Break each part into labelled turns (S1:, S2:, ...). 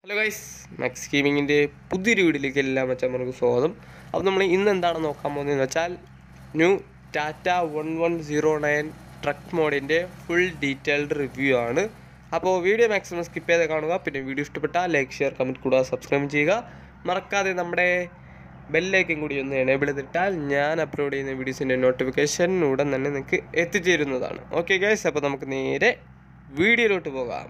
S1: Hello guys max ഗെയിമിങ്ങിൻ്റെ പുതിയൊരു വീഡിയോയിലേക്ക് എല്ലാ മച്ചന്മാർക്ക് സ്വാഗതം അപ്പോൾ നമ്മൾ ഇന്ന് എന്താണ് നോക്കാൻ പോകുന്നതെന്ന് വെച്ചാൽ new Tata one one zero nine truck മോഡിൻ്റെ ഫുൾ ഡീറ്റെയിൽഡ് റിവ്യൂ ആണ് അപ്പോൾ വീഡിയോ മാക്സിമം സ്കിപ്പ് ചെയ്ത് കാണുക പിന്നെ വീഡിയോ ഇഷ്ടപ്പെട്ടാൽ ലൈക്ക് ഷെയർ കമൻറ്റ് കൂടാതെ സബ്സ്ക്രൈബ് ചെയ്യുക മറക്കാതെ നമ്മുടെ ബെല്ലേക്കും കൂടി ഒന്ന് എനേബിൾ ചെയ്തിട്ടാൽ ഞാൻ അപ്ലോഡ് ചെയ്യുന്ന വീഡിയോസിൻ്റെ നോട്ടിഫിക്കേഷൻ ഉടൻ തന്നെ നിങ്ങൾക്ക് എത്തിച്ചേരുന്നതാണ് ഓക്കെ ഗൈസ് അപ്പോൾ നമുക്ക് നേരെ വീഡിയോയിലോട്ട് പോകാം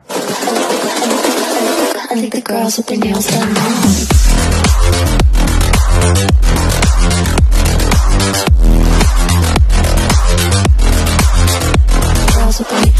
S2: I think the girls with their nails done now. Girls with their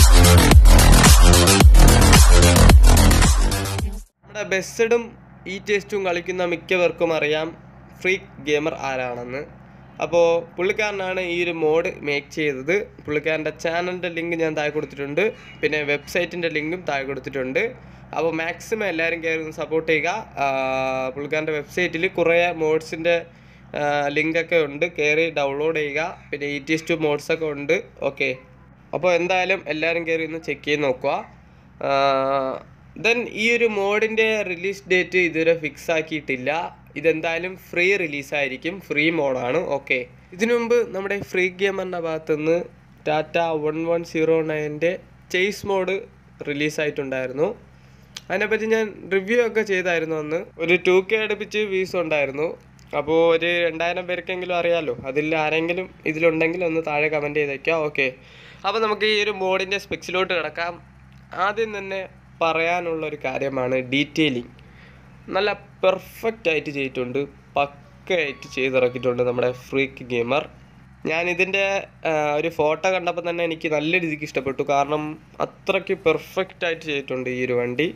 S1: നമ്മുടെ ബെസ്സഡും ഈ ടേസ്റ്റും കളിക്കുന്ന മിക്കവർക്കും അറിയാം ഫ്രീക്ക് ഗെയിമർ ആരാണെന്ന് അപ്പോൾ പുള്ളിക്കാരനാണ് ഈ ഒരു മോഡ് മേക്ക് ചെയ്തത് പുള്ളിക്കാരൻ്റെ ചാനലിൻ്റെ ലിങ്ക് ഞാൻ താഴെ കൊടുത്തിട്ടുണ്ട് പിന്നെ വെബ്സൈറ്റിൻ്റെ ലിങ്കും താഴെ കൊടുത്തിട്ടുണ്ട് അപ്പോൾ മാക്സിമം എല്ലാവരും കയറി ഒന്ന് സപ്പോർട്ട് ചെയ്യുക ആ, പുള്ളിക്കാരൻ്റെ വെബ്സൈറ്റിൽ കുറേ മോഡ്സിൻ്റെ ലിങ്കൊക്കെ ഉണ്ട് കയറി ഡൗൺലോഡ് ചെയ്യുക പിന്നെ ഈ ടേസ്റ്റ് മോഡ്സൊക്കെ ഉണ്ട് ഓക്കെ അപ്പോൾ എന്തായാലും എല്ലാവരും കയറി ഒന്ന് ചെക്ക് ചെയ്ത് നോക്കുക ദെൻ ഈ ഒരു മോഡിൻ്റെ റിലീസ് ഡേറ്റ് ഇതുവരെ ഫിക്സ് ആക്കിയിട്ടില്ല ഇതെന്തായാലും ഫ്രീ റിലീസായിരിക്കും ഫ്രീ മോഡാണ് ഓക്കെ ഇതിനു മുമ്പ് നമ്മുടെ ഫ്രീ ഗെയിമറിൻ്റെ ഭാഗത്തുനിന്ന് ടാറ്റ വൺ വൺ സീറോ നയൻ്റെ ചേസ് മോഡ് റിലീസായിട്ടുണ്ടായിരുന്നു അതിനെപ്പറ്റി ഞാൻ റിവ്യൂ ഒക്കെ ചെയ്തായിരുന്നു അന്ന് ഒരു ടു കെ അടുപ്പിച്ച് വ്യൂസ് ഉണ്ടായിരുന്നു അപ്പോൾ ഒരു രണ്ടായിരം പേർക്കെങ്കിലും അറിയാമല്ലോ അതിൽ ആരെങ്കിലും ഇതിലുണ്ടെങ്കിൽ ഒന്ന് താഴെ കമൻറ്റ് ചെയ്തേക്കാം ഓക്കെ അപ്പോൾ നമുക്ക് ഈ ഒരു മോഡിൻ്റെ സ്പെക്സിലോട്ട് കിടക്കാം ആദ്യം തന്നെ പറയാനുള്ള ഒരു കാര്യമാണ് ഡീറ്റെയിലിംഗ് നല്ല പെർഫെക്റ്റ് ആയിട്ട് ചെയ്തിട്ടുണ്ട് പക്കയായിട്ട് ചെയ്തിറക്കിയിട്ടുണ്ട് നമ്മുടെ ഫ്രീക്ക് ഗെയിമർ ഞാൻ ഇതിൻ്റെ ഒരു ഫോട്ടോ കണ്ടപ്പോൾ തന്നെ എനിക്ക് നല്ല രീതിക്ക് ഇഷ്ടപ്പെട്ടു കാരണം അത്രയ്ക്ക് പെർഫെക്റ്റ് ആയിട്ട് ചെയ്തിട്ടുണ്ട് ഈ ഒരു വണ്ടി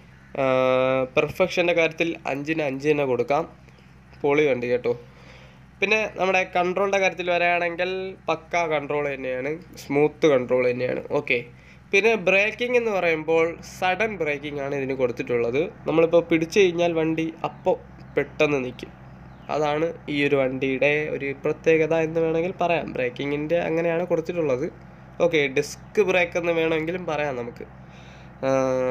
S1: പെർഫെക്ഷൻ്റെ കാര്യത്തിൽ അഞ്ചിന് അഞ്ച് തന്നെ കൊടുക്കാം പൊളി വണ്ടി കേട്ടോ പിന്നെ നമ്മുടെ കൺട്രോളിൻ്റെ കാര്യത്തിൽ വരികയാണെങ്കിൽ പക്ക കൺട്രോൾ തന്നെയാണ് സ്മൂത്ത് കൺട്രോൾ തന്നെയാണ് ഓക്കെ പിന്നെ ബ്രേക്കിംഗ് എന്ന് പറയുമ്പോൾ സഡൻ ബ്രേക്കിംഗ് ആണ് ഇതിന് കൊടുത്തിട്ടുള്ളത് നമ്മളിപ്പോൾ പിടിച്ചു കഴിഞ്ഞാൽ വണ്ടി അപ്പോൾ പെട്ടെന്ന് നിൽക്കും അതാണ് ഈ ഒരു വണ്ടിയുടെ ഒരു പ്രത്യേകത എന്ന് വേണമെങ്കിൽ പറയാം ബ്രേക്കിങ്ങിൻ്റെ അങ്ങനെയാണ് കൊടുത്തിട്ടുള്ളത് ഓക്കെ ഡിസ്ക് ബ്രേക്ക് എന്ന് വേണമെങ്കിലും പറയാം നമുക്ക് ആ,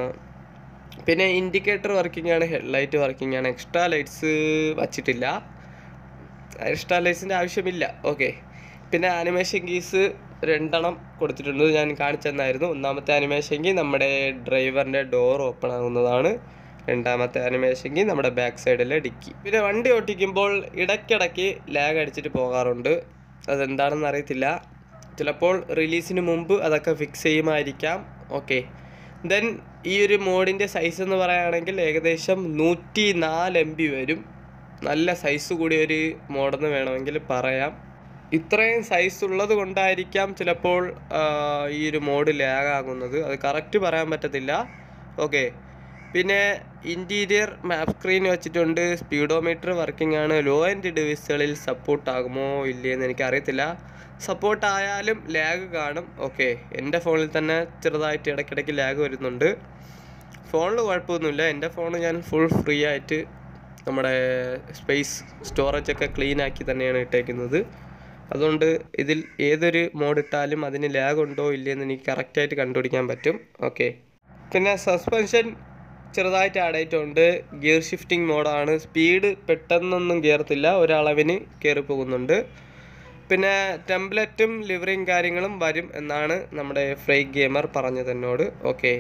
S1: പിന്നെ ഇൻഡിക്കേറ്റർ വർക്കിംഗ് ആണ് ഹെഡ്ലൈറ്റ് വർക്കിംഗ് ആണ് എക്സ്ട്രാ ലൈറ്റ്സ് വച്ചിട്ടില്ല എക്സ്ട്രാ ലൈറ്റ്സിൻ്റെ ആവശ്യമില്ല ഓക്കെ പിന്നെ ആനിമേഷൻ കീസ് രണ്ടെണ്ണം കൊടുത്തിട്ടുണ്ട് ഞാൻ കാണിച്ചെന്നായിരുന്നു ഒന്നാമത്തെ ആനിമേഷൻ കീ നമ്മുടെ ഡ്രൈവറിൻ്റെ ഡോർ ഓപ്പൺ ആകുന്നതാണ് രണ്ടാമത്തെ ആനിമേഷൻ കീ നമ്മുടെ ബാക്ക് സൈഡിലെ ഡിക്കി പിന്നെ വണ്ടി ഓട്ടിക്കുമ്പോൾ ഇടയ്ക്കിടയ്ക്ക് ലാഗ് അടിച്ചിട്ട് പോകാറുണ്ട് അതെന്താണെന്ന് അറിയത്തില്ല ചിലപ്പോൾ റിലീസിന് മുമ്പ് അതൊക്കെ ഫിക്സ് ചെയ്യുമായിരിക്കാം ഓക്കെ ദെൻ ഈ ഒരു മോഡിൻ്റെ സൈസ് എന്ന് പറയുകയാണെങ്കിൽ ഏകദേശം നൂറ്റി നാല് എം ബി വരും നല്ല സൈസ് കൂടിയ ഒരു മോഡെന്ന് വേണമെങ്കിൽ പറയാം ഇത്രയും സൈസ് ഉള്ളത് കൊണ്ടായിരിക്കാം ചിലപ്പോൾ ആ, ഈ ഒരു മോഡ് ലാഗ് ആകുന്നത് അത് കറക്റ്റ് പറയാൻ പറ്റത്തില്ല ഓക്കെ പിന്നെ ഇൻറ്റീരിയർ മാപ്പ് സ്ക്രീൻ വെച്ചിട്ടുണ്ട് സ്പീഡോമീറ്റർ വർക്കിംഗ് ആണ് ലോ എൻഡ് ഡിവൈസുകളിൽ സപ്പോർട്ട് ആകുമോ ഇല്ലയെന്ന് എനിക്കറിയത്തില്ല സപ്പോർട്ട് ആയാലും ലാഗ് കാണും ഓക്കെ എൻ്റെ ഫോണിൽ തന്നെ ചെറുതായിട്ട് ഇടയ്ക്കിടയ്ക്ക് ലാഗ് വരുന്നുണ്ട് ഫോണിൽ കുഴപ്പമൊന്നുമില്ല എൻ്റെ ഫോൺ ഞാൻ ഫുൾ ഫ്രീ ആയിട്ട് നമ്മുടെ സ്പേസ് സ്റ്റോറേജ് ഒക്കെ ക്ലീൻ ആക്കി തന്നെയാണ് ഇട്ടേക്കുന്നത് അതുകൊണ്ട് ഇതിൽ ഏതൊരു മോഡ് ഇട്ടാലും അതിന് ലാഗ് ഉണ്ടോ ഇല്ലയെന്ന് എനിക്ക് കറക്റ്റായിട്ട് കണ്ടുപിടിക്കാൻ പറ്റും ഓക്കെ പിന്നെ സസ്പെൻഷൻ ചെറുതായിട്ട് ആഡ് ആയിട്ടുണ്ട് ഗിയർ ഷിഫ്റ്റിംഗ് മോഡാണ് സ്പീഡ് പെട്ടെന്നൊന്നും കയറത്തില്ല ഒരളവിന് കയറി പോകുന്നുണ്ട് പിന്നെ ടെംപ്ലറ്റും ലിവറിങ് കാര്യങ്ങളും വരും എന്നാണ് നമ്മുടെ ഫ്രൈ ഗെയിമർ പറഞ്ഞത് എന്നോട് ഓക്കെ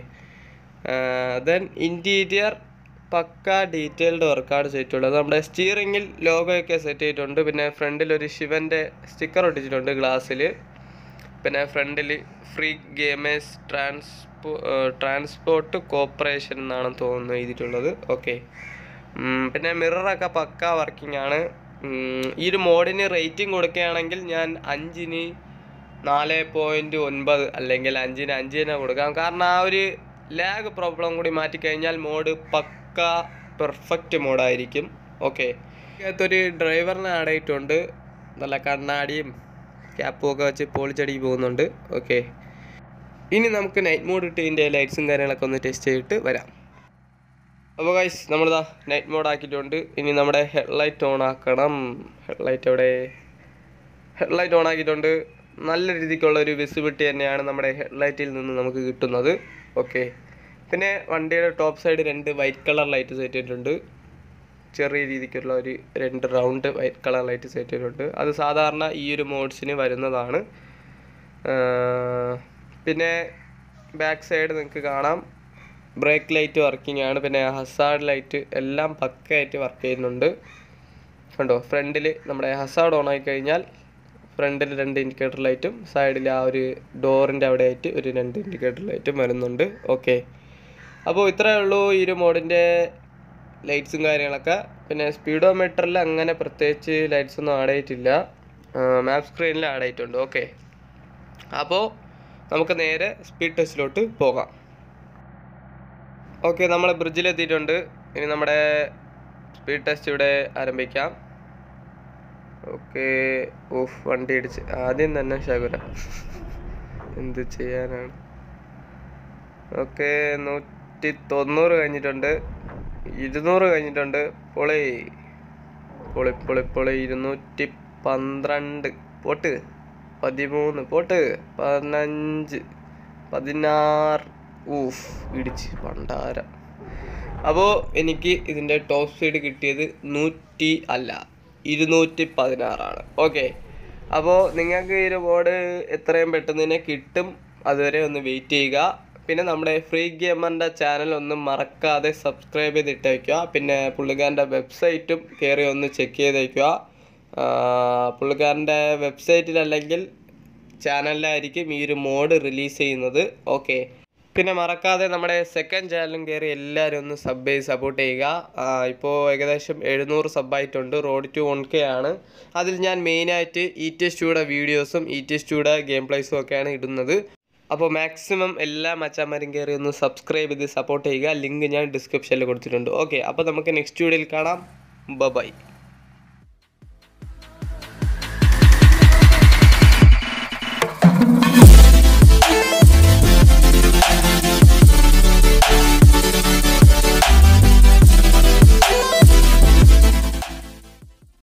S1: ദെൻ ഇൻറ്റീരിയർ പക്ക ഡീറ്റെയിൽഡ് വർക്കാണ് ചെയ്തിട്ടുള്ളത് നമ്മുടെ സ്റ്റിയറിങ്ങിൽ ലോഗോയൊക്കെ സെറ്റ് ചെയ്തിട്ടുണ്ട് പിന്നെ ഫ്രണ്ടിൽ ഒരു ശിവൻ്റെ സ്റ്റിക്കർ ഒട്ടിച്ചിട്ടുണ്ട് ഗ്ലാസ്സിൽ പിന്നെ ഫ്രണ്ടിൽ free gamers transport transport corporation എന്നാണ് തോന്നുന്നു എഴുതിയിട്ടുള്ളത് ഓക്കെ പിന്നെ മിററൊക്കെ പക്ക വർക്കിംഗ് ആണ് ഉം, ഈ ഒരു മോഡിന് റേറ്റിംഗ് കൊടുക്കുകയാണെങ്കിൽ ഞാൻ അഞ്ചിന് നാല് പോയിൻറ്റ് ഒൻപത് അല്ലെങ്കിൽ അഞ്ചിന് അഞ്ച് തന്നെ കൊടുക്കാം കാരണം ആ ഒരു ലാഗ് പ്രോബ്ലം കൂടി മാറ്റിക്കഴിഞ്ഞാൽ മോഡ് പക്ക പെർഫെക്റ്റ് മോഡായിരിക്കും ഓക്കെ ഇതിനകത്തൊരു ഡ്രൈവറിനെ ആഡ് ചെയ്തിട്ടുണ്ട് നല്ല കണ്ണാടിയും ക്യാപ്പും ഒക്കെ വെച്ച് പൊളിച്ചടിക്ക് പോകുന്നുണ്ട് ഓക്കെ ഇനി നമുക്ക് നൈറ്റ് മോഡ് ഇട്ട് ഇതിൻ്റെ ലൈറ്റ്സും കാര്യങ്ങളൊക്കെ ഒന്ന് ടെസ്റ്റ് ചെയ്തിട്ട് വരാം അപ്പോൾ ഗൈസ് നമ്മളിതാ നൈറ്റ് മോഡ് ആക്കിയിട്ടുണ്ട് ഇനി നമ്മുടെ ഹെഡ്ലൈറ്റ് ഓൺ ആക്കണം ഹെഡ്ലൈറ്റ് എവിടെ ഹെഡ്ലൈറ്റ് ഓൺ ആക്കിയിട്ടുണ്ട് നല്ല രീതിക്കുള്ള ഒരു വിസിബിലിറ്റി തന്നെയാണ് നമ്മുടെ ഹെഡ്ലൈറ്റിൽ നിന്ന് നമുക്ക് കിട്ടുന്നത് ഓക്കെ പിന്നെ വണ്ടിയുടെ ടോപ്പ് സൈഡ് രണ്ട് വൈറ്റ് കളർ ലൈറ്റ് സെറ്റ് ചെയ്തിട്ടുണ്ട് ചെറിയ രീതിക്കുള്ള ഒരു രണ്ട് round white colour light set ചെയ്തിട്ടുണ്ട് അത് സാധാരണ ഈ ഒരു മോഡ്സിന് വരുന്നതാണ് ആഹ് പിന്നെ ബാക്ക് സൈഡ് നിങ്ങൾക്ക് കാണാം ബ്രേക്ക് ലൈറ്റ് വർക്കിംഗ് ആണ് പിന്നെ ഹസാർഡ് ലൈറ്റ് എല്ലാം പക്കയായിട്ട് വർക്ക് ചെയ്യുന്നുണ്ട് കണ്ടോ ഫ്രണ്ടിൽ നമ്മുടെ ഹസാർഡ് ഓൺ ആയി കഴിഞ്ഞാൽ ഫ്രണ്ടിൽ രണ്ട് ഇൻഡിക്കേറ്റർ ലൈറ്റും സൈഡിൽ ആ ഒരു ഡോറിൻ്റെ അവിടെ ആയിട്ട് ഒരു രണ്ട് ഇൻഡിക്കേറ്റർ ലൈറ്റും വരുന്നുണ്ട് ഓക്കെ അപ്പോൾ ഇത്രയേ ഉള്ളൂ ഈ ഒരു മോഡിൻ്റെ ലൈറ്റ്സും കാര്യങ്ങളൊക്കെ പിന്നെ സ്പീഡോമീറ്ററിൽ അങ്ങനെ പ്രത്യേകിച്ച് ലൈറ്റ്സ് ഒന്നും ആഡ് ചെയ്തിട്ടില്ല മാപ്പ് സ്ക്രീനിൽ ആഡ് ആയിട്ടുണ്ട് ഓക്കെ അപ്പോൾ നമുക്ക് നേരെ സ്പീഡ് ടെസ്റ്റിലോട്ട് പോകാം ഓക്കെ നമ്മൾ ബ്രിഡ്ജിലെത്തിയിട്ടുണ്ട് ഇനി നമ്മുടെ സ്പീഡ് ടെസ്റ്റ് ഇവിടെ ആരംഭിക്കാം ഓക്കെ ഓഫ് വണ്ടി ഇടിച്ച് ആദ്യം തന്നെ ശകുര എന്ത് ചെയ്യാനാണ് ഓക്കെ നൂറ്റി തൊണ്ണൂറ് കഴിഞ്ഞിട്ടുണ്ട് ഇരുന്നൂറ് കഴിഞ്ഞിട്ടുണ്ട് പൊളി പൊളി പൊളി പൊളി ഇരുന്നൂറ്റി പന്ത്രണ്ട് പോട്ട് പതിമൂന്ന് പോട്ട് പതിനഞ്ച് പതിനാറ് ഊഫ് ഇടിച്ച് പണ്ടാര അപ്പോൾ എനിക്ക് ഇതിൻ്റെ ടോപ്പ് സൈഡ് കിട്ടിയത് നൂറ്റി അല്ല ഇരുന്നൂറ്റി പതിനാറാണ് ഓക്കെ അപ്പോൾ നിങ്ങൾക്ക് ഈ ഒരു ബോർഡ് എത്രയും പെട്ടെന്ന് തന്നെ കിട്ടും അതുവരെ ഒന്ന് വെയിറ്റ് ചെയ്യുക പിന്നെ നമ്മുടെ ഫ്രീ ഗെയിമറിൻ്റെ ചാനൽ ഒന്നും മറക്കാതെ സബ്സ്ക്രൈബ് ചെയ്തിട്ടേക്കുക പിന്നെ പുള്ളിക്കാരൻ്റെ വെബ്സൈറ്റും കയറി ഒന്ന് ചെക്ക് ചെയ്തേക്കുക പുള്ളിക്കാരൻ്റെ വെബ്സൈറ്റിലല്ലെങ്കിൽ ചാനലിലായിരിക്കും ഈ ഒരു മോഡ് റിലീസ് ചെയ്യുന്നത് ഓക്കെ പിന്നെ മറക്കാതെ നമ്മുടെ സെക്കൻഡ് ചാനലും കയറി എല്ലാവരും ഒന്ന് സബ് ചെയ്ത് സപ്പോർട്ട് ചെയ്യുക ഇപ്പോൾ ഏകദേശം എഴുന്നൂറ് സബ്ബായിട്ടുണ്ട് റോഡ് ടു വൺ കെ ആണ് അതിൽ ഞാൻ മെയിനായിട്ട് ഇ ടി എസ് ടുയുടെ വീഡിയോസും ഇ ടി എസ് ടുയുടെ ഗെയിം പ്ലേസും ഒക്കെയാണ് ഇടുന്നത് അപ്പോൾ മാക്സിമം എല്ലാ മച്ചാന്മാരും കയറി ഒന്ന് സബ്സ്ക്രൈബ് ചെയ്ത് സപ്പോർട്ട് ചെയ്യുക ലിങ്ക് ഞാൻ ഡിസ്ക്രിപ്ഷനിൽ കൊടുത്തിട്ടുണ്ട് ഓക്കെ അപ്പോൾ നമുക്ക് നെക്സ്റ്റ് വീഡിയോയിൽ കാണാം ബൈ